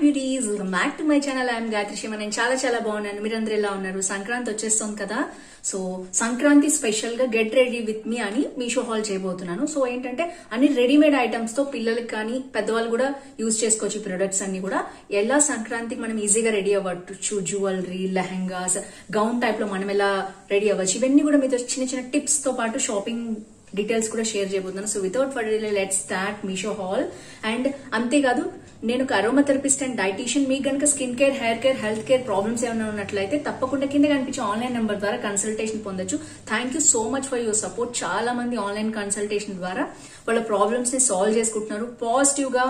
beauties back to my channel I'm Gayatri Sharma నేను చాలా చాలా బాగున్నాను మీరందరూ ఎలా ఉన్నారు సంక్రాంతి వచ్చేస్తుంది కదా సో సంక్రాంతి స్పెషల్ గా గెట్ రెడీ విత్ మీ అని మీషో హాల్ చేయబోతున్నాను సో ఏంటంటే అన్ని రెడీమేడ్ ఐటమ్స్ తో పిల్లలకి కానీ పెద్దవాళ్ళు కూడా యూజ్ చేసుకోవచ్చు ఈ ప్రొడక్ట్స్ అన్ని కూడా ఎలా సంక్రాంతికి మనం ఈజీగా రెడీ అవ్వచ్చు జ్యువెలరీ లెహంగాస్ గౌన్ టైప్ లో మనం ఎలా రెడీ అవ్వచ్చు ఇవన్నీ కూడా మీతో చిన్న చిన్న టిప్స్ తో పాటు షాపింగ్ డీటెయిల్స్ కూడా షేర్ చేయబోతున్నాను so without for let start Meesho haul and అంతేకాదు నేను ఒక అరోమా థెరపిస్ట్ అండ్ డైటీషియన్ మీకు కనుక skin care hair care health care problems ఏమైనా ఉన్నట్లయితే తప్పకుండా కింద కనిపించే ఆన్లైన్ నెంబర్ ద్వారా కన్సల్టేషన్ పొందొచ్చు thank you so much for your support చాలా మంది ఆన్లైన్ కన్సల్టేషన్ ద్వారా వాళ్ళ ప్రాబ్లమ్స్ ని సాల్వ్ చేసుకుంటున్నారు పాజిటివ్ గా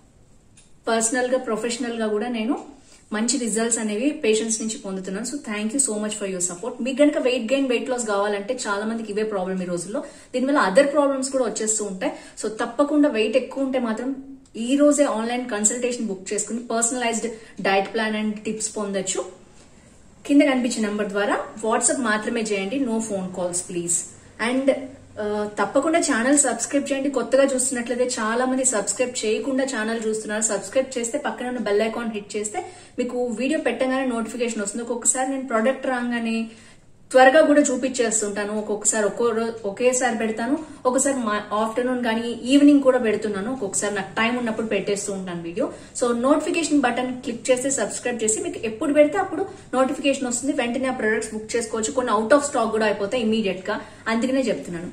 పర్సనల్ గా ప్రొఫెషనల్ గా కూడా నేను మంచి రిజల్ట్స్ అనేవి పేషెంట్స్ నుంచి పొందుతున్నాను so thank you so much for your support మీకు గనుక వెయిట్ గెయిన్ వెయిట్ లాస్ కావాలంటే చాలా మందికి ఇవే ప్రాబ్లమ్ ఈ రోజుల్లో దీనివల్ల అదర్ ప్రాబ్లమ్స్ కూడా వచ్చేస్తూ ఉంటాయి సో తప్పకుండా వెయిట్ ఎక్కువ ఉంటే మాత్రం ఈ రోజే ఆన్లైన్ కన్సల్టేషన్ బుక్ చేసుకుని personalised diet plan and tips పొందొచ్చు కింద కనిపించే నెంబర్ ద్వారా వాట్సాప్ మాత్రమే చేయండి no phone calls please and తప్పకుండా ఛానల్ సబ్స్క్రైబ్ చేయండి కొత్తగా చూస్తున్నట్లయితే చాలా మంది సబ్స్క్రైబ్ చేయకుండా ఛానల్ చూస్తున్నారు సబ్స్క్రైబ్ చేస్తే పక్కన ఉన్న బెల్ ఐకాన్ హిట్ చేస్తే మీకు వీడియో పెట్టగానే నోటిఫికేషన్ వస్తుంది ఒక్కొక్కసారి నేను ప్రొడక్ట్ రాగానే త్వరగా కూడా చూపించేస్తుంటాను ఒక్కొక్కసారి ఒక్కో రోజు ఒకేసారి పెడతాను ఒకసారి ఆఫ్టర్నూన్ కానీ ఈవినింగ్ కూడా పెడుతున్నాను ఒక్కొక్కసారి నాకు టైం ఉన్నప్పుడు పెట్టేస్తూ ఉంటాను video so notification button click చేస్తే సబ్స్క్రైబ్ చేసి మీకు ఎప్పుడు పెడితే అప్పుడు నోటిఫికేషన్ వస్తుంది వెంటనే ఆ ప్రొడక్ట్స్ బుక్ చేసుకోవచ్చు కొన్ని అవుట్ ఆఫ్ స్టాక్ కూడా అయిపోతాయి ఇమీడియట్ గా అందుకనే చెప్తున్నాను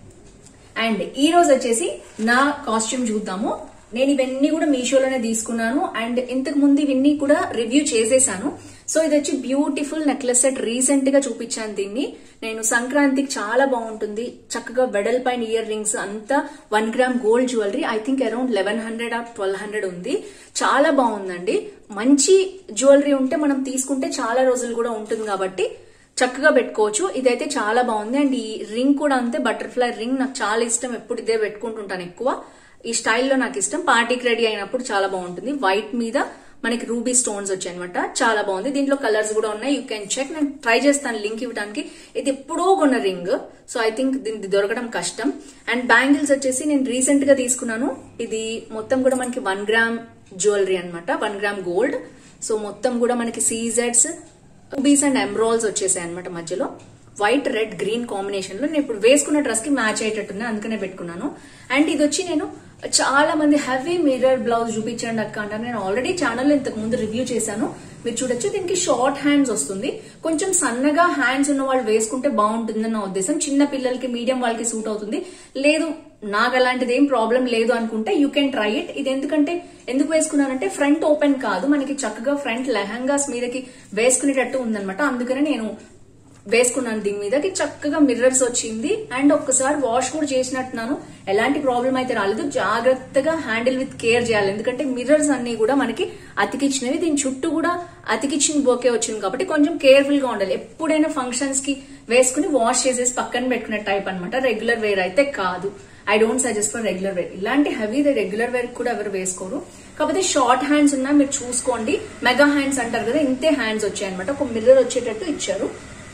అండ్ ఈ రోజు వచ్చేసి నా కాస్ట్యూమ్ చూద్దాము నేను ఇవన్నీ కూడా మీషోలోనే తీసుకున్నాను అండ్ ఇంతకు ముందు ఇవన్నీ కూడా రివ్యూ చేసేసాను సో ఇది వచ్చి బ్యూటిఫుల్ నెక్లెస్ సెట్ రీసెంట్ గా చూపించాను దీన్ని నేను సంక్రాంతికి చాలా బాగుంటుంది చక్కగా వెడల్పైన ఇయర్ రింగ్స్ అంతా one gram gold jewellery I think around eleven hundred or twelve hundred ఉంది చాలా బాగుందండి మంచి జ్యువెలరీ ఉంటే మనం తీసుకుంటే చాలా రోజులు కూడా ఉంటుంది కాబట్టి చక్కగా పెట్టుకోవచ్చు ఇదైతే చాలా బాగుంది అండ్ ఈ రింగ్ కూడా అంతే బటర్ఫ్లై రింగ్ నాకు చాలా ఇష్టం ఎప్పుడు ఇదే పెట్టుకుంటుంటాను ఎక్కువ ఈ స్టైల్లో నాకు ఇష్టం పార్టీకి రెడీ అయినప్పుడు చాలా బాగుంటుంది వైట్ మీద మనకి రూబీ స్టోన్స్ వచ్చాయి అనమాట చాలా బాగుంది దీంట్లో కలర్స్ కూడా ఉన్నాయి యూ కెన్ చెక్ నేను ట్రై చేస్తాను లింక్ ఇవ్వడానికి ఇది ఎప్పుడో కొన్న రింగ్ సో ఐ థింక్ దీనికి దొరకడం కష్టం అండ్ బ్యాంగిల్స్ వచ్చేసి నేను రీసెంట్ గా తీసుకున్నాను ఇది మొత్తం కూడా మనకి వన్ గ్రామ్ జ్యువెలరీ అనమాట వన్ గ్రామ్ గోల్డ్ సో మొత్తం కూడా మనకి సీజెడ్స్ రూబీస్ అండ్ ఎంబ్రాల్స్ వచ్చేసాయి అనమాట మధ్యలో వైట్ రెడ్ గ్రీన్ కాంబినేషన్ లో నేను ఇప్పుడు వేసుకున్న డ్రెస్ కి మ్యాచ్ అయ్యేటట్టుంది అందుకనే పెట్టుకున్నాను అండ్ ఇది వచ్చి నేను చాలా మంది హెవీ మిర్రర్ బ్లౌజ్ చూపించండి అక్క అంటారు నేను ఆల్రెడీ ఛానల్ ఇంతకు ముందు రివ్యూ చేశాను మీరు చూడొచ్చు దీనికి షార్ట్ హ్యాండ్స్ వస్తుంది కొంచెం సన్నగా హ్యాండ్స్ ఉన్న వాళ్ళు వేసుకుంటే బాగుంటుందని నా ఉద్దేశం చిన్న పిల్లలకి మీడియం వాళ్ళకి సూట్ అవుతుంది లేదు నాకు అలాంటిది ఏం ప్రాబ్లం లేదు అనుకుంటే యూ కెన్ ట్రై ఇట్ ఇది ఎందుకంటే ఎందుకు వేసుకున్నానంటే ఫ్రంట్ ఓపెన్ కాదు మనకి చక్కగా ఫ్రంట్ లెహంగాస్ మీదకి వేసుకునేటట్టు ఉందనమాట అందుకనే నేను వేసుకున్నాను దీని మీదకి చక్కగా మిర్రర్స్ వచ్చింది అండ్ ఒక్కసారి వాష్ కూడా చేసినట్టున్నాను ఎలాంటి ప్రాబ్లం అయితే రాలేదు జాగ్రత్తగా హ్యాండిల్ విత్ కేర్ చేయాలి ఎందుకంటే మిర్రర్స్ అన్ని కూడా మనకి అతికిచ్చినవి దీని చుట్టూ కూడా అతికిచ్చిన బోకే వచ్చింది కాబట్టి కొంచెం కేర్ఫుల్ గా ఉండాలి ఎప్పుడైనా ఫంక్షన్స్ కి వేసుకుని వాష్ చేసేసి పక్కన పెట్టుకునే టైప్ అనమాట రెగ్యులర్ వేర్ అయితే కాదు I don't suggest for regular wear ఇలాంటి హెవీ రెగ్యులర్ వేర్ కూడా ఎవరు వేసుకోరు కాకపోతే షార్ట్ హ్యాండ్స్ ఉన్నా మీరు చూసుకోండి మెగా హ్యాండ్స్ అంటారు కదా ఇంతే హ్యాండ్స్ వచ్చాయన్నమాట ఒక మిర్రర్ వచ్చేటట్టు ఇచ్చారు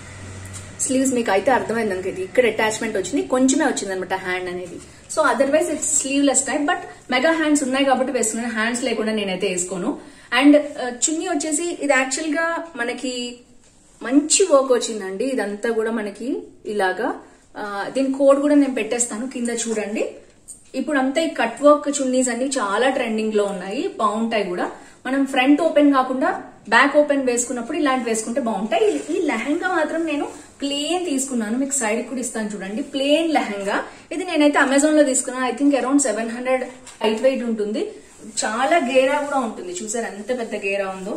స్లీవ్స్ మీకు అయితే అర్థమైంది అనుకో ఇది ఇక్కడ అటాచ్మెంట్ వచ్చింది కొంచెమే వచ్చింది అనమాట హ్యాండ్ అనేది so otherwise it's sleeveless type but mega hands ఉన్నాయి కాబట్టి వేసుకున్నాను హ్యాండ్స్ లేకుండా నేనైతే వేసుకోను అండ్ చున్నీ వచ్చేసి ఇది యాక్చువల్ గా మనకి మంచి వర్క్ వచ్చిందండి ఇదంతా కూడా మనకి ఇలాగా దీని కోడ్ కూడా నేను పెట్టేస్తాను కింద చూడండి ఇప్పుడు అంతా ఈ కట్ వర్క్ చున్నీస్ అన్ని చాలా ట్రెండింగ్ లో ఉన్నాయి బాగుంటాయి కూడా మనం ఫ్రంట్ ఓపెన్ కాకుండా బ్యాక్ ఓపెన్ వేసుకున్నప్పుడు ఇలాంటి వేసుకుంటే బాగుంటాయి ఈ లెహంగా మాత్రం నేను ప్లేన్ తీసుకున్నాను మీకు సైడ్ కూడా ఇస్తాను చూడండి ప్లేన్ లెహంగా ఇది నేనైతే అమెజాన్ లో తీసుకున్నాను I think around seven hundred height weight ఉంటుంది చాలా గేరా కూడా ఉంటుంది చూసారు ఎంత పెద్ద గేరా ఉందో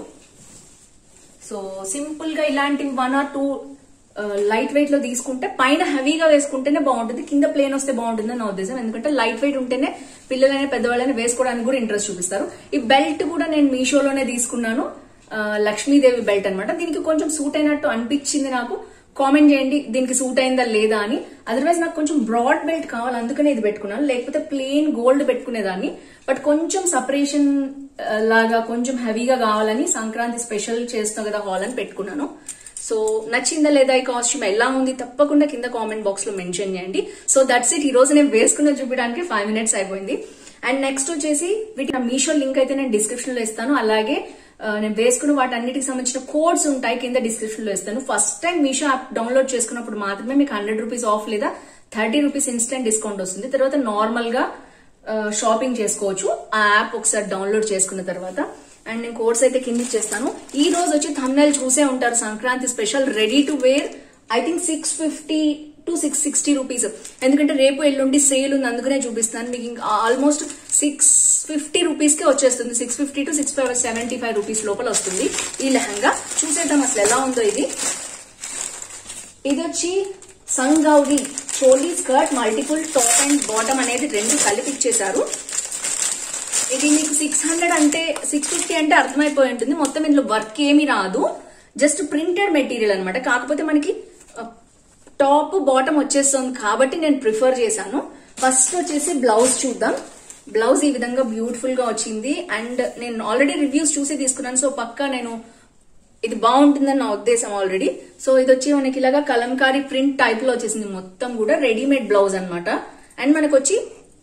సో సింపుల్ గా ఇలాంటి one or two light weight లో తీసుకుంటే పైన హెవీగా వేసుకుంటేనే బాగుంటుంది కింద ప్లేన్ వస్తే బాగుంటుంది నా ఉద్దేశం ఎందుకంటే లైట్ వెయిట్ ఉంటేనే పిల్లలైనా పెద్దవాళ్ళని వేసుకోవడానికి కూడా ఇంట్రెస్ట్ చూపిస్తారు ఈ బెల్ట్ కూడా నేను మీషోలోనే తీసుకున్నాను లక్ష్మీదేవి బెల్ట్ అనమాట దీనికి కొంచెం సూట్ అయినట్టు అనిపించింది నాకు కామెంట్ చేయండి దీనికి సూట్ అయిందా లేదా అని అదర్వైజ్ నాకు కొంచెం బ్రాడ్ బెల్ట్ కావాలి అందుకనే ఇది పెట్టుకున్నాను లేకపోతే ప్లెయిన్ గోల్డ్ పెట్టుకునేదాన్ని బట్ కొంచెం సపరేషన్ లాగా కొంచెం హెవీగా కావాలని సంక్రాంతి స్పెషల్ చేస్తాం కదా హాల్ అని పెట్టుకున్నాను సో నచ్చిందా లేదా ఈ కాస్ట్యూమ్ ఎలా ఉంది తప్పకుండా కింద కామెంట్ బాక్స్ లో మెన్షన్ చేయండి సో దట్స్ ఇట్ ఈ రోజు నేను వేసుకున్న చూపించడానికి ఫైవ్ మినిట్స్ అయిపోయింది అండ్ నెక్స్ట్ వచ్చేసి వీటి మీషో లింక్ అయితే నేను డిస్క్రిప్షన్ లో ఇస్తాను అలాగే ఆ, నేను వేసుకున్న వాటి అన్నిటికి సంబంధించిన కోడ్స్ ఉంటాయి కింద డిస్క్రిప్షన్ లో ఇస్తాను first time Meesho app download చేసుకున్నప్పుడు మాత్రమే మీకు హండ్రెడ్ రూపీస్ ఆఫ్ లేదా థర్టీ రూపీస్ ఇన్స్టెంట్ డిస్కౌంట్ వస్తుంది తర్వాత నార్మల్ గా షాపింగ్ చేసుకోవచ్చు ఆ యాప్ ఒకసారి డౌన్లోడ్ చేసుకున్న తర్వాత అండ్ నేను కోర్స్ అయితే కింద ఇచ్చేస్తాను ఈ రోజు వచ్చి థంబ్నైల్ చూసే ఉంటారు Sankranti special ready to wear I think six fifty to six sixty rupees ఎందుకంటే రేపు ఎల్లుండి సేల్ ఉంది అందుకనే చూపిస్తాను మీకు ఇంకా ఆల్మోస్ట్ సిక్స్ ఫిఫ్టీ రూపీస్ కే వచ్చేస్తుంది six fifty to six five seventy five rupees లోపల వస్తుంది ఈ లెహంగా చూసేద్దాం అసలు ఎలా ఉందో ఇది ఇది వచ్చి సంగౌరి choli skirt multiple top and bottom అనేది రెండు కలిపి ఇచ్చేసారు ఇది మీకు సిక్స్ హండ్రెడ్ అంటే సిక్స్ ఫిఫ్టీ అంటే అర్థమైపోయి ఉంటుంది మొత్తం ఇందులో వర్క్ ఏమీ రాదు జస్ట్ ప్రింటెడ్ మెటీరియల్ అన్నమాట కాకపోతే మనకి టాప్ బాటమ్ వచ్చేస్తుంది కాబట్టి నేను ప్రిఫర్ చేశాను ఫస్ట్ వచ్చేసి బ్లౌజ్ చూద్దాం బ్లౌజ్ ఈ విధంగా బ్యూటిఫుల్ గా వచ్చింది అండ్ నేను ఆల్రెడీ రివ్యూస్ చూసి తీసుకున్నాను సో పక్కా నేను ఇది బాగుంటుందని నా ఉద్దేశం ఆల్రెడీ సో ఇది వచ్చి మనకి ఇలాగా కలంకారీ ప్రింట్ టైప్ లో వచ్చేసింది మొత్తం కూడా రెడీమేడ్ బ్లౌజ్ అన్నమాట అండ్ మనకు వచ్చి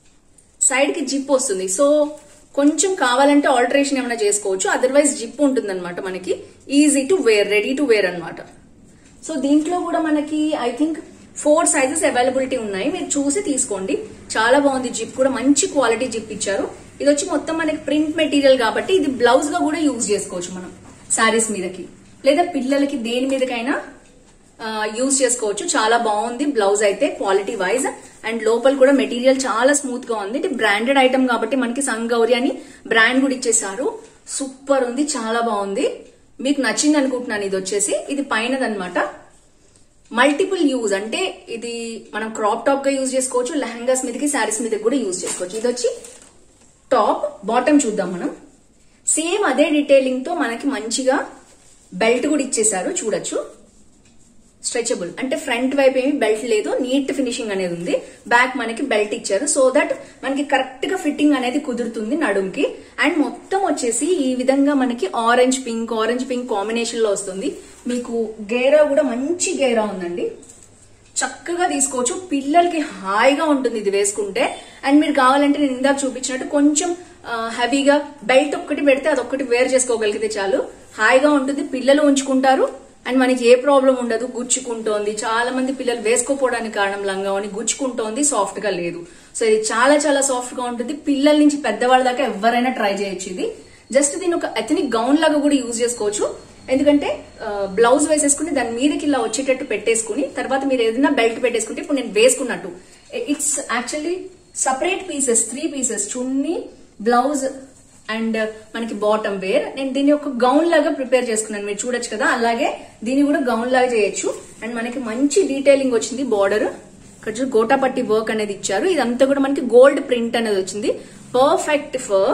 సైడ్ కి జిప్ వస్తుంది సో కొంచెం కావాలంటే ఆల్టరేషన్ ఏమైనా చేసుకోవచ్చు అదర్వైజ్ జిప్ ఉంటుంది అనమాట మనకి easy to wear ready to wear అన్నమాట సో దీంట్లో కూడా మనకి I think four sizes availability ఉన్నాయి మీరు చూసి తీసుకోండి చాలా బాగుంది జిప్ కూడా మంచి క్వాలిటీ జిప్ ఇచ్చారు ఇది వచ్చి మొత్తం మనకి ప్రింట్ మెటీరియల్ కాబట్టి ఇది బ్లౌజ్ గా కూడా యూజ్ చేసుకోవచ్చు మనం శారీస్ మీదకి లేదా పిల్లలకి దేని మీదకైనా యూజ్ చేసుకోవచ్చు చాలా బాగుంది బ్లౌజ్ అయితే క్వాలిటీ వైజ్ అండ్ లోపల కూడా మెటీరియల్ చాలా స్మూత్ గా ఉంది ఇది బ్రాండెడ్ ఐటమ్ కాబట్టి మనకి సంగౌరి అని బ్రాండ్ కూడా ఇచ్చేసారు సూపర్ ఉంది చాలా బాగుంది మీకు నచ్చింది అనుకుంటున్నాను ఇది వచ్చేసి ఇది పైనదన్నమాట మల్టిపుల్ యూజ్ అంటే ఇది మనం క్రాప్ టాప్ గా యూజ్ చేసుకోవచ్చు లెహంగాస్ మీదకి శారీస్ మీదకి కూడా యూజ్ చేసుకోవచ్చు ఇది వచ్చి టాప్ బాటమ్ చూద్దాం మనం సేమ్ అదే డీటెయిలింగ్ తో మనకి మంచిగా బెల్ట్ కూడా ఇచ్చేసారు చూడొచ్చు స్ట్రెచబుల్ అంటే ఫ్రంట్ వైపు ఏమి బెల్ట్ లేదు నీట్ ఫినిషింగ్ అనేది ఉంది బ్యాక్ మనకి బెల్ట్ ఇచ్చారు సో దట్ మనకి కరెక్ట్ గా ఫిట్టింగ్ అనేది కుదురుతుంది నడుంకి అండ్ మొత్తం వచ్చేసి ఈ విధంగా మనకి orange pink orange pink combination లో వస్తుంది మీకు గేరా కూడా మంచి గేరా ఉందండి చక్కగా తీసుకోవచ్చు పిల్లలకి హాయిగా ఉంటుంది ఇది వేసుకుంటే అండ్ మీరు కావాలంటే నేను ఇందాక చూపించినట్టు కొంచెం హెవీగా బెల్ట్ ఒక్కటి పెడితే అదొక్కటి వేర్ చేసుకోగలిగితే చాలు హాయిగా ఉంటుంది పిల్లలు ఉంచుకుంటారు అండ్ మనకి ఏ ప్రాబ్లం ఉండదు గుచ్చుకుంటోంది చాలా మంది పిల్లలు వేసుకోపోవడానికి కారణం లంగావని గుచ్చుకుంటోంది సాఫ్ట్ గా లేదు సో ఇది చాలా చాలా సాఫ్ట్ గా ఉంటుంది పిల్లల నుంచి పెద్దవాళ్ళ దాకా ఎవరైనా ట్రై చేయొచ్చు ఇది జస్ట్ దీని ఒక ఎథనిక్ గౌన్ లాగా కూడా యూజ్ చేసుకోవచ్చు ఎందుకంటే బ్లౌజ్ వేసేసుకుని దాని మీదకి ఇలా వచ్చేటట్టు పెట్టేసుకుని తర్వాత మీరు ఏదైనా బెల్ట్ పెట్టేసుకుంటే ఇప్పుడు నేను వేసుకున్నట్టు it's actually separate pieces three pieces chunni blouse and మనకి బాటమ్ వేర్ నేను దీన్ని ఒక గౌన్ లాగా ప్రిపేర్ చేసుకున్నాను మీరు చూడొచ్చు కదా అలాగే దీన్ని కూడా గౌన్ లాగా చేయొచ్చు అండ్ మనకి మంచి డీటెయిలింగ్ వచ్చింది బార్డర్ ఇక్కడ చూడు గోటాపట్టి వర్క్ అనేది ఇచ్చారు ఇదంతా కూడా మనకి గోల్డ్ ప్రింట్ అనేది వచ్చింది పర్ఫెక్ట్ ఫర్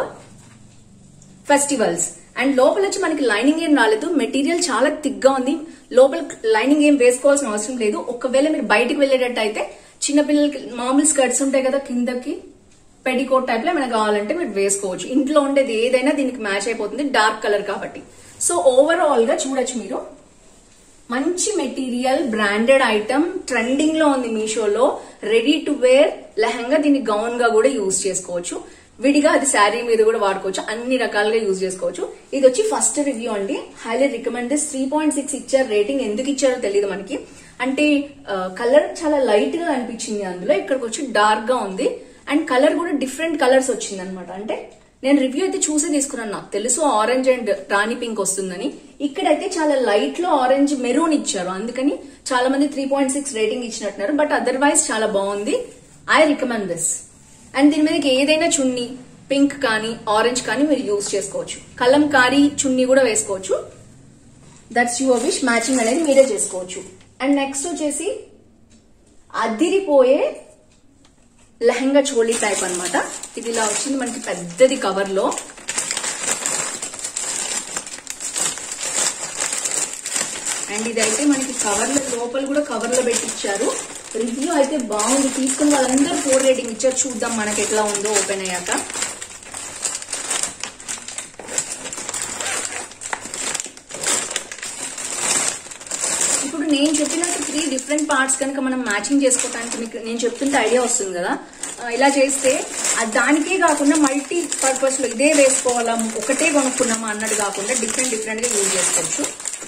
ఫెస్టివల్స్ అండ్ లోపల వచ్చి మనకి లైనింగ్ ఏం రాలేదు మెటీరియల్ చాలా థిక్ గా ఉంది లోపల లైనింగ్ ఏం వేసుకోవాల్సిన అవసరం లేదు ఒకవేళ మీరు బయటికి వెళ్ళేటట్టు అయితే చిన్నపిల్లలకి మామూలు స్కర్ట్స్ ఉంటాయి కదా కిందకి పెడికోట్ టైప్ లో ఏమైనా కావాలంటే మీరు వేసుకోవచ్చు ఇంట్లో ఉండేది ఏదైనా దీనికి మ్యాచ్ అయిపోతుంది డార్క్ కలర్ కాబట్టి సో ఓవరాల్ గా చూడొచ్చు మీరు మంచి మెటీరియల్ బ్రాండెడ్ ఐటమ్ ట్రెండింగ్ లో ఉంది మీషోలో రెడీ టు వేర్ లెహంగా దీన్ని గౌన్ గా కూడా యూజ్ చేసుకోవచ్చు విడిగా అది శారీ మీద కూడా వాడుకోవచ్చు అన్ని రకాలుగా యూజ్ చేసుకోవచ్చు ఇది వచ్చి ఫస్ట్ రివ్యూ అండి highly recommend this three point six ఇచ్చారు రేటింగ్ ఎందుకు ఇచ్చారో తెలియదు మనకి అంటే కలర్ చాలా లైట్ గా అనిపించింది అందులో ఇక్కడికి వచ్చి డార్క్ గా ఉంది అండ్ కలర్ కూడా డిఫరెంట్ కలర్స్ వచ్చింది అనమాట అంటే నేను రివ్యూ అయితే చూసి తీసుకున్నాను నాకు తెలుసు ఆరెంజ్ అండ్ రాణి పింక్ వస్తుందని ఇక్కడైతే చాలా లైట్ లో ఆరెంజ్ మెరూన్ ఇచ్చారు అందుకని చాలా మంది త్రీ పాయింట్ సిక్స్ రేటింగ్ ఇచ్చినట్టున్నారు బట్ అదర్వైజ్ చాలా బాగుంది ఐ రికమెండ్ దిస్ అండ్ దీని మీదకి ఏదైనా చున్నీ పింక్ కానీ ఆరెంజ్ కానీ మీరు యూజ్ చేసుకోవచ్చు కలంకారీ చున్నీ కూడా వేసుకోవచ్చు దట్స్ యువర్ విష్ మ్యాచింగ్ అనేది మీరే చేసుకోవచ్చు అండ్ నెక్స్ట్ వచ్చేసి అదిరిపోయే లెహంగా చోళీ టైప్ అన్నమాట ఇది ఇలా వచ్చింది మనకి పెద్దది కవర్ లో అండ్ ఇదైతే మనకి కవర్ లో లోపల కూడా కవర్ లో పెట్టించారు రివ్యూ అయితే బాగుంది తీసుకున్న వాళ్ళందరూ ఫోర్ రేటింగ్ ఇచ్చారు చూద్దాం మనకి ఎట్లా ఉందో ఓపెన్ అయ్యాక ఇప్పుడు నేను చెప్పినట్టు త్రీ డిఫరెంట్ పార్ట్స్ కనుక మనం మ్యాచింగ్ చేసుకోవడానికి మీకు నేను చెప్తుంటే ఐడియా వస్తుంది కదా ఆ, ఇలా చేస్తే ఆ దానికే కాకుండా మల్టీ పర్పస్ లో ఇదే వేసుకోవాలా ఒకటే కొనుక్కున్నామా అన్నట్టు కాకుండా డిఫరెంట్ డిఫరెంట్ గా యూజ్ చేసుకోవచ్చు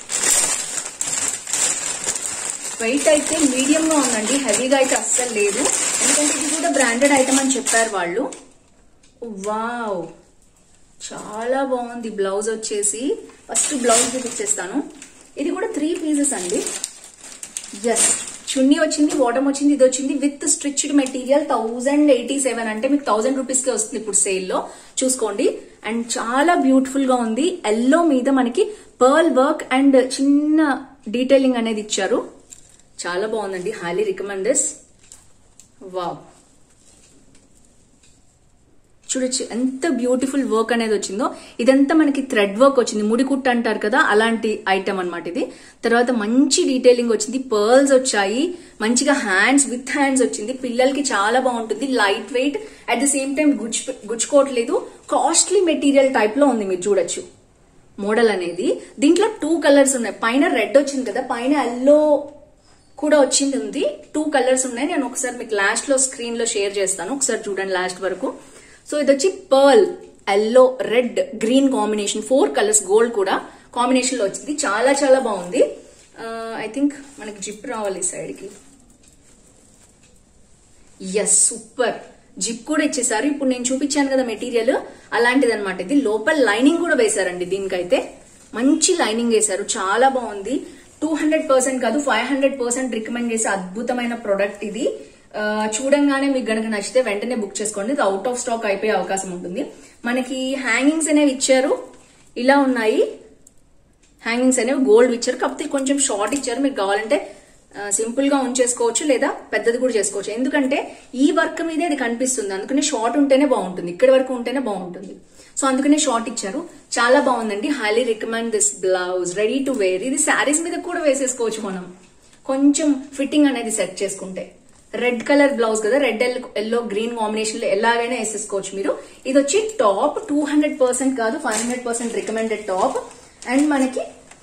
వెయిట్ అయితే మీడియం గా ఉందండి హెవీగా అయితే అస్సలు లేదు ఎందుకంటే ఇది కూడా బ్రాండెడ్ ఐటమ్ అని చెప్పారు వాళ్ళు వావ్ చాలా బాగుంది బ్లౌజ్ వచ్చేసి ఫస్ట్ బ్లౌజ్ చూపించేస్తాను ఇది కూడా త్రీ పీసెస్ అండి ఎస్ చున్నీ వచ్చింది బాటమ్ వచ్చింది ఇది వచ్చింది with stitched material thousand eighty seven అంటే మీకు థౌసండ్ రూపీస్ కి వస్తుంది ఇప్పుడు సేల్ లో చూసుకోండి అండ్ చాలా బ్యూటిఫుల్ గా ఉంది ఎల్లో మీద మనకి పర్ల్ వర్క్ అండ్ చిన్న డీటెయిలింగ్ అనేది ఇచ్చారు చాలా బాగుందండి హైలీ రికమెండ్ దిస్ వావ్ చూడొచ్చు ఎంత బ్యూటిఫుల్ వర్క్ అనేది వచ్చిందో ఇదంతా మనకి థ్రెడ్ వర్క్ వచ్చింది ముడి కుట్టు అంటారు కదా అలాంటి ఐటమ్ అన్నమాట ఇది తర్వాత మంచి డీటెయిలింగ్ వచ్చింది పర్ల్స్ వచ్చాయి మంచిగా హ్యాండ్స్ విత్ హ్యాండ్స్ వచ్చింది పిల్లలకి చాలా బాగుంటుంది light weight at the same time గుచ్చు గుచ్చుకోవట్లేదు కాస్ట్లీ మెటీరియల్ టైప్ లో ఉంది మీరు చూడొచ్చు మోడల్ అనేది దీంట్లో టూ కలర్స్ ఉన్నాయి పైన రెడ్ వచ్చింది కదా పైన ఎల్లో కూడా వచ్చింది ఉంది టూ కలర్స్ ఉన్నాయి నేను ఒకసారి మీకు లాస్ట్ లో స్క్రీన్ లో షేర్ చేస్తాను ఒకసారి చూడండి లాస్ట్ వరకు సో ఇది వచ్చి pearl yellow red green combination four colours gold కూడా కాంబినేషన్ లో వచ్చింది చాలా చాలా బాగుంది ఐ థింక్ మనకి జిప్ రావాలి సైడ్ కి ఎస్ సూపర్ జిప్ కూడా ఇచ్చేసారు ఇప్పుడు నేను చూపించాను కదా మెటీరియల్ అలాంటిది అనమాట ఇది లోపల లైనింగ్ కూడా వేశారండి దీనికైతే మంచి లైనింగ్ వేశారు చాలా బాగుంది టూ హండ్రెడ్ పర్సెంట్ కాదు ఫైవ్ హండ్రెడ్ పర్సెంట్ రికమెండ్ చేసే అద్భుతమైన ప్రొడక్ట్ ఇది ఆ, చూడంగానే మీకు గనక నచ్చితే వెంటనే బుక్ చేసుకోండి ఇది అవుట్ ఆఫ్ స్టాక్ అయిపోయే అవకాశం ఉంటుంది మనకి హ్యాంగింగ్స్ అనేవి ఇచ్చారు ఇలా ఉన్నాయి హ్యాంగింగ్స్ అనేవి గోల్డ్ ఇచ్చారు కాకపోతే కొంచెం షార్ట్ ఇచ్చారు మీకు కావాలంటే సింపుల్ గా ఉంచేసుకోవచ్చు లేదా పెద్దది కూడా చేసుకోవచ్చు ఎందుకంటే ఈ వర్క్ మీదే అది కనిపిస్తుంది అందుకనే షార్ట్ ఉంటేనే బాగుంటుంది ఇక్కడి వరకు ఉంటేనే బాగుంటుంది సో అందుకనే షార్ట్ ఇచ్చారు చాలా బాగుందండి highly recommend this blouse ready to wear ఇది శారీస్ మీద కూడా వేసేసుకోవచ్చు మనం కొంచెం ఫిట్టింగ్ అనేది సెట్ చేసుకుంటే రెడ్ కలర్ బ్లౌజ్ కదా రెడ్ ఎల్లో గ్రీన్ కాంబినేషన్ లో ఎలాగైనా వేసేసుకోవచ్చు మీరు ఇది వచ్చి టాప్ టూ హండ్రెడ్ పర్సెంట్ కాదు five hundred percent recommended top and మనకి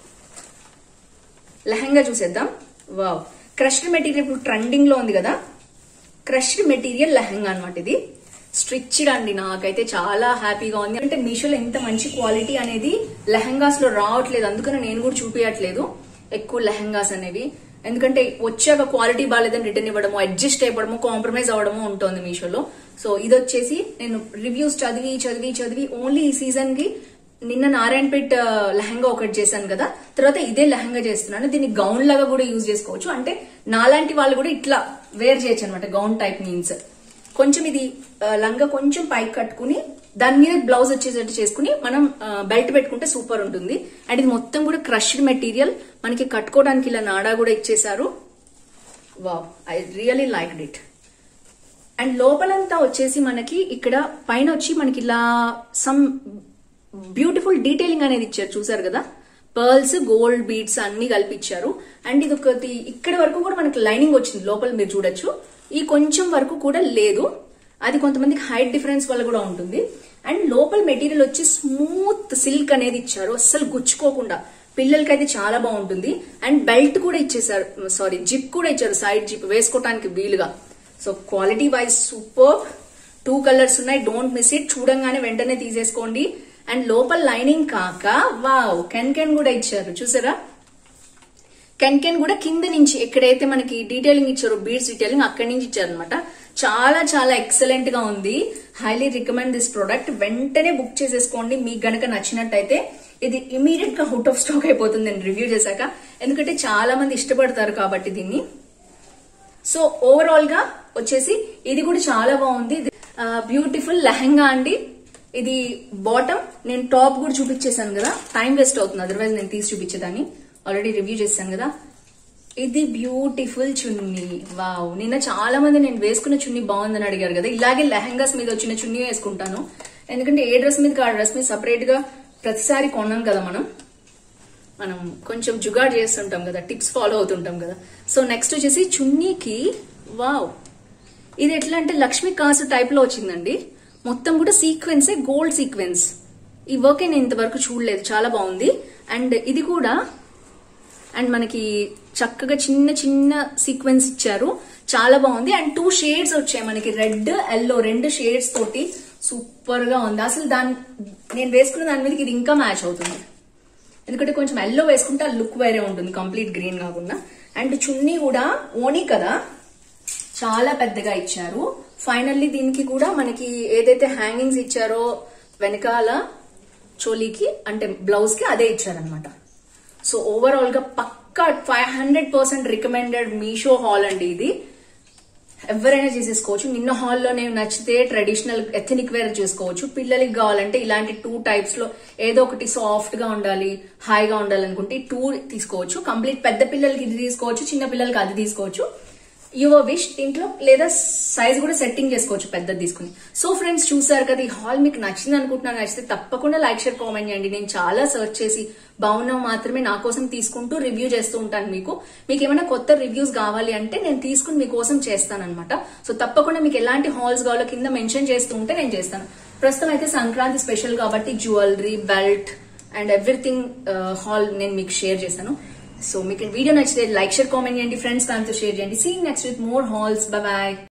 లెహంగా చూసేద్దాం వావ్ క్రష్డ్ మెటీరియల్ ఇప్పుడు ట్రెండింగ్ లో ఉంది కదా క్రష్డ్ మెటీరియల్ లెహంగా అనమాట ఇది స్ట్రిచ్డ్ అండి నాకైతే చాలా హ్యాపీగా ఉంది అంటే మీషోలో ఎంత మంచి క్వాలిటీ అనేది లెహంగాస్ లో రావట్లేదు అందుకని నేను కూడా చూపించట్లేదు ఎక్కువ లెహంగాస్ అనేవి ఎందుకంటే వచ్చాక క్వాలిటీ బాగాలేదని రిటర్న్ ఇవ్వడము అడ్జస్ట్ అయిపోవడము కాంప్రమైజ్ అవ్వడము ఉంటుంది మీషోలో సో ఇది వచ్చేసి నేను రివ్యూస్ చదివి చదివి చదివి ఓన్లీ ఈ సీజన్ కి నిన్న నారాయణపేట్ ఆ, లెహంగా ఒకటి చేశాను కదా తర్వాత ఇదే లెహంగా చేస్తున్నాను దీన్ని గౌన్ లాగా కూడా యూజ్ చేసుకోవచ్చు అంటే నాలాంటి వాళ్ళు కూడా ఇట్లా వేర్ చేయొచ్చు అనమాట గౌన్ టైప్ మీన్స్ కొంచెం ఇది ఆ, లంగా కొంచెం పైకి కట్టుకుని దాని మీద బ్లౌజ్ వచ్చేటట్టు చేసుకుని మనం బెల్ట్ పెట్టుకుంటే సూపర్ ఉంటుంది అండ్ ఇది మొత్తం కూడా క్రష్డ్ మెటీరియల్ మనకి కట్టుకోవడానికి ఇలా నాడా కూడా ఇచ్చేసారు wow I really like it and లోపలంతా వచ్చేసి మనకి ఇక్కడ పైన వచ్చి మనకి ఇలా సమ్ బ్యూటిఫుల్ డీటెయిలింగ్ అనేది ఇచ్చారు చూసారు కదా పర్ల్స్ గోల్డ్ బీడ్స్ అన్ని కల్పించారు అండ్ ఇది ఒకటి ఇక్కడ వరకు కూడా మనకి లైనింగ్ వచ్చింది లోపల మీరు చూడొచ్చు ఈ కొంచెం వరకు కూడా లేదు అది కొంతమందికి హైట్ డిఫరెన్స్ వల్ల కూడా ఉంటుంది అండ్ లోపల మెటీరియల్ వచ్చి స్మూత్ సిల్క్ అనేది ఇచ్చారు అస్సలు గుచ్చుకోకుండా పిల్లలకైతే చాలా బాగుంటుంది అండ్ బెల్ట్ కూడా ఇచ్చేసారు సారీ జిప్ కూడా ఇచ్చారు సైడ్ జిప్ వేసుకోవడానికి వీలుగా so quality wise super two colours ఉన్నాయి డోంట్ మిస్ ఇట్ చూడంగానే వెంటనే తీసేసుకోండి అండ్ లోపల లైనింగ్ కాక వావ్ కెన్ కెన్ కూడా ఇచ్చారు చూసారా కెన్ కెన్ కూడా కింద నుంచి ఎక్కడైతే మనకి డీటెయిలింగ్ ఇచ్చారో బీడ్స్ డీటెయిలింగ్ అక్కడి నుంచి ఇచ్చారనమాట చాలా చాలా ఎక్సలెంట్ గా ఉంది హైలీ రికమెండ్ దిస్ ప్రోడక్ట్ వెంటనే బుక్ చేసేసుకోండి మీకు గనక నచ్చినట్టయితే ఇది ఇమీడియట్ గా అవుట్ ఆఫ్ స్టాక్ అయిపోతుంది నేను రివ్యూ చేశాక ఎందుకంటే చాలా మంది ఇష్టపడతారు కాబట్టి దీన్ని సో ఓవరాల్ గా వచ్చేసి ఇది కూడా చాలా బాగుంది బ్యూటిఫుల్ లెహంగా అండి ఇది బాటమ్ నేను టాప్ కూడా చూపించేశాను కదా టైం వేస్ట్ అవుతుంది అదర్వైజ్ నేను తీసి చూపించేదాన్ని ఆల్రెడీ రివ్యూ చేశాను కదా ఇది బ్యూటిఫుల్ చున్నీ వావ్ నిన్న చాలా మంది నేను వేసుకున్న చున్నీ బాగుందని అడిగారు కదా ఇలాగే లెహంగాస్ మీద వచ్చిన చున్నీ వేసుకుంటాను ఎందుకంటే ఏ డ్రెస్ మీద ఆ డ్రెస్ మీద సపరేట్ గా ప్రతిసారి కొన్నాం కదా మనం మనం కొంచెం జుగాడ్ చేస్తుంటాం కదా టిప్స్ ఫాలో అవుతుంటాం కదా సో నెక్స్ట్ వచ్చేసి చున్నీకి వావ్ ఇది ఎట్లా అంటే లక్ష్మీ కాసు టైప్ లో వచ్చిందండి మొత్తం కూడా సీక్వెన్సే గోల్డ్ సీక్వెన్స్ ఈ వర్క్ నేను ఇంతవరకు చూడలేదు చాలా బాగుంది అండ్ ఇది కూడా అండ్ మనకి చక్కగా చిన్న చిన్న సీక్వెన్స్ ఇచ్చారు చాలా బాగుంది అండ్ టూ షేడ్స్ వచ్చాయి మనకి రెడ్ ఎల్లో రెండు షేడ్స్ తోటి సూపర్ గా ఉంది అసలు దాని నేను వేసుకున్న దాని మీదకి ఇది ఇంకా మ్యాచ్ అవుతుంది ఎందుకంటే కొంచెం ఎల్లో వేసుకుంటే ఆ లుక్ వేరే ఉంటుంది కంప్లీట్ గ్రీన్ కాకుండా అండ్ చున్నీ కూడా ఓనీ కదా చాలా పెద్దగా ఇచ్చారు ఫైనల్లీ దీనికి కూడా మనకి ఏదైతే హ్యాంగింగ్స్ ఇచ్చారో వెనకాల చోలీకి అంటే బ్లౌజ్ కి అదే ఇచ్చారనమాట సో ఓవరాల్ గా పక్కా five hundred percent recommended Meesho haul అండి ఇది ఎవరైనా చేసేసుకోవచ్చు నిన్న హాల్లో నేను నచ్చితే ట్రెడిషనల్ ఎథనిక్ వేర్ చేసుకోవచ్చు పిల్లలకి కావాలంటే ఇలాంటి టూ టైప్స్ లో ఏదో ఒకటి సాఫ్ట్ గా ఉండాలి హాయిగా ఉండాలి అనుకుంటే టూ తీసుకోవచ్చు కంప్లీట్ పెద్ద పిల్లలకి ఇది తీసుకోవచ్చు చిన్న పిల్లలకి అది తీసుకోవచ్చు యువర్ విష్ దీంట్లో లేదా సైజ్ కూడా సెట్టింగ్ చేసుకోవచ్చు పెద్దది తీసుకుని సో ఫ్రెండ్స్ చూసారు కదా ఈ హాల్ మీకు నచ్చింది అనుకుంటున్నాను నచ్చితే తప్పకుండా లైక్ షేర్ కామెంట్ చేయండి నేను చాలా సర్చ్ చేసి బాగున్నావు మాత్రమే నా కోసం తీసుకుంటూ రివ్యూ చేస్తూ ఉంటాను మీకు మీకు ఏమైనా కొత్త రివ్యూస్ కావాలి అంటే నేను తీసుకుని మీకోసం చేస్తానన్నమాట సో తప్పకుండా మీకు ఎలాంటి హాల్స్ కావాలో కింద మెన్షన్ చేస్తూ ఉంటే నేను చేస్తాను ప్రస్తుతం అయితే సంక్రాంతి స్పెషల్ కాబట్టి jewellery belt and everything haul నేను మీకు షేర్ చేశాను సో మీకు వీడియో నచ్చితే లైక్ షేర్ కామెంట్ చేయండి ఫ్రెండ్స్ ఫ్యామిలీతో షేర్ చేయండి see next with more hauls bye